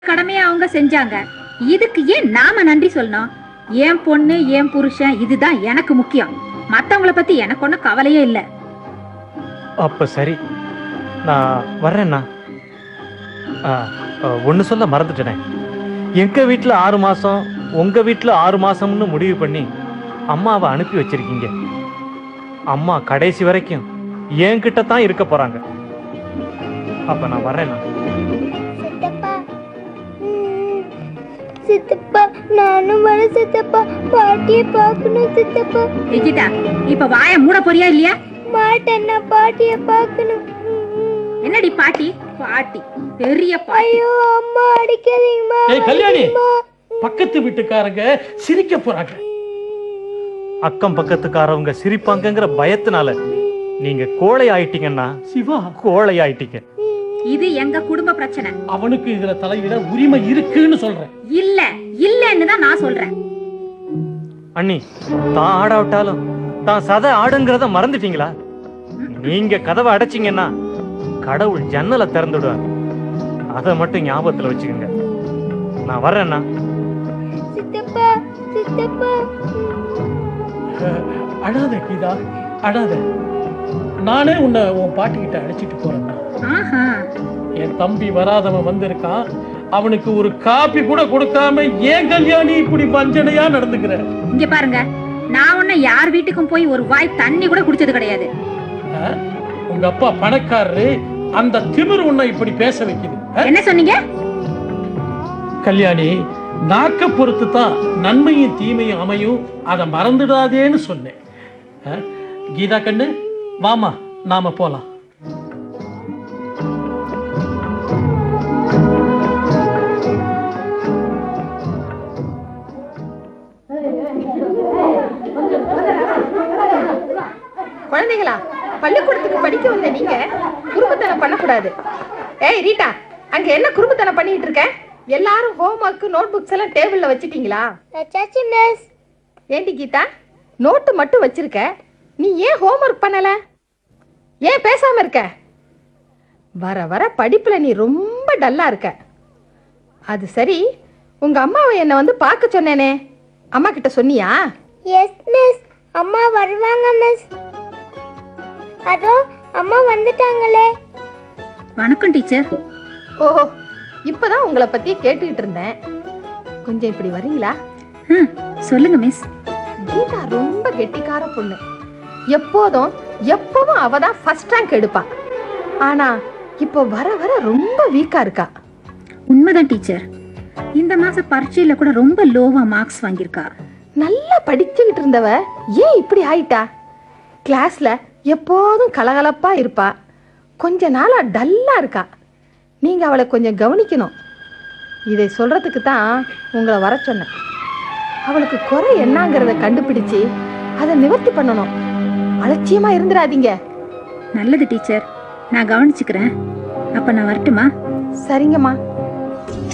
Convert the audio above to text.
கடமையை அவங்க செஞ்சாங்க இதுக்கு ஏன் நாம நன்றி சொல்லணும் என் பொண்ணு என் புருஷன் இதுதான் எனக்கு முக்கியம் மத்தவங்கள பத்தி எனக்கு ஒன்றும் கவலையே இல்லை அப்ப சரி நான் வர்றேண்ணா ஒன்று சொல்ல மறந்துட்டேனே எங்க வீட்டில் ஆறு மாசம் உங்க வீட்டில் ஆறு மாசம்னு முடிவு பண்ணி அம்மாவை அனுப்பி வச்சிருக்கீங்க அம்மா கடைசி வரைக்கும் என்கிட்ட தான் இருக்க போறாங்க அப்ப நான் வர்றேண்ணா சித்தப்பா ம், சித்தப்பா நானும் வர சித்தப்பா பாட்டியை பார்க்கணும் சித்தப்பா விஜிதா இப்ப வாய மூட போறியா இல்லையா மாட்டேன் நான் பாட்டியை பார்க்கணும் ம், என்னடி பாட்டி பாட்டி பெரிய பாட்டி ஐயோ அம்மா அடிக்காதீங்கம்மா ஏய், கல்யாணி. அம்மா. பக்கத்து வீட்டுக்காரங்க சிரிக்க போறாங்க அக்கம் பக்கத்துக்காரவங்க சிரிப்பாங்கங்கிற பயத்தினால நீங்க கோழை ஆயிட்டீங்கன்னா சிவா கோழை ஆயிட்டீங்க இது எங்க குடும்ப பிரச்சனை அவனுக்கு இதுல தலையிட உரிமை இருக்குன்னு சொல்றேன் இல்ல இல்லன்னு தான் நான் சொல்றேன் அண்ணி தான் ஆடாவிட்டாலும் தான் சதை ஆடுங்கிறத மறந்துட்டீங்களா நீங்க கதவை அடைச்சிங்கன்னா கடவுள் ஜன்னலை திறந்துடுவார் அதை மட்டும் ஞாபகத்துல வச்சுக்கோங்க நான் வர்றேண்ணா சித்தப்பா சித்தப்பா அழாத கீதா அழாத நானே உன்னை உன் பாட்டிக்கிட்ட அழைச்சிட்டு போறேன்னா ஆஹா என் தம்பி வராதவன் வந்திருக்கான் அவனுக்கு ஒரு காப்பி கூட கொடுக்காம ஏன் கல்யாணி இப்படி வஞ்சனையா நடந்துக்கிற இங்க பாருங்க நான் ஒன்னும் யார் வீட்டுக்கும் போய் ஒரு வாய் தண்ணி கூட குடிச்சது கிடையாது ஆ? உங்க அப்பா பணக்காரரு அந்த திமிரு உன்னை இப்படி பேச வைக்குது ஆ? என்ன சொன்னீங்க கல்யாணி நாக்க பொறுத்து தான் நன்மையும் தீமையும் அமையும் அதை மறந்துடாதேன்னு சொன்னேன் ஆ? கீதா கண்ணு வாமா நாம போலாம் குழந்தைகளா பள்ளிக்கூடத்துக்கு படிக்க வந்த நீங்க குறும்புத்தனம் பண்ணக்கூடாது ஏய் ரீட்டா அங்க என்ன குறும்புத்தனம் பண்ணிட்டு இருக்க எல்லாரும் ஹோம் ஒர்க் நோட் புக்ஸ் எல்லாம் டேபிள்ல வச்சிட்டீங்களா வச்சாச்சு மிஸ் ஏண்டி கீதா நோட்டு மட்டும் வச்சிருக்க நீ ஏன் ஹோம் ஒர்க் பண்ணல ஏன் பேசாம இருக்க வர வர படிப்புல நீ ரொம்ப டல்லா இருக்க அது சரி உங்க அம்மாவை என்னை வந்து பார்க்க சொன்னேனே அம்மா கிட்ட சொன்னியா எஸ் மிஸ் அம்மா வருவாங்க மிஸ் அதோ அம்மா வந்துட்டாங்களே வணக்கம் டீச்சர் ஓஹோ இப்பதான் உங்களை பத்தி கேட்டுக்கிட்டு இருந்தேன் கொஞ்சம் இப்படி வரீங்களா ம், சொல்லுங்க மிஸ் கீதா ரொம்ப கெட்டிக்கார பொண்ணு எப்போதும் எப்பவும் அவ தான் ஃபர்ஸ்ட் ரேங்க் எடுப்பா ஆனா இப்போ வர வர ரொம்ப வீக்கா இருக்கா உண்மைதான் டீச்சர் இந்த மாச பரீட்சையில கூட ரொம்ப லோவா மார்க்ஸ் வாங்கியிருக்கா நல்லா படிச்சுக்கிட்டு இருந்தவ ஏன் இப்படி ஆயிட்டா கிளாஸ்ல எப்போதும் கலகலப்பா இருப்பா கொஞ்ச நாளா டல்லா இருக்கா நீங்க அவளை கொஞ்சம் கவனிக்கணும் இதை சொல்றதுக்கு தான் உங்களை வர சொன்னேன் அவளுக்கு குறை என்னங்கிறத கண்டுபிடிச்சு அதை நிவர்த்தி பண்ணணும் அலட்சியமா இருந்துடாதீங்க நல்லது டீச்சர் நான் கவனிச்சுக்கிறேன் அப்ப நான் வரட்டுமா சரிங்கம்மா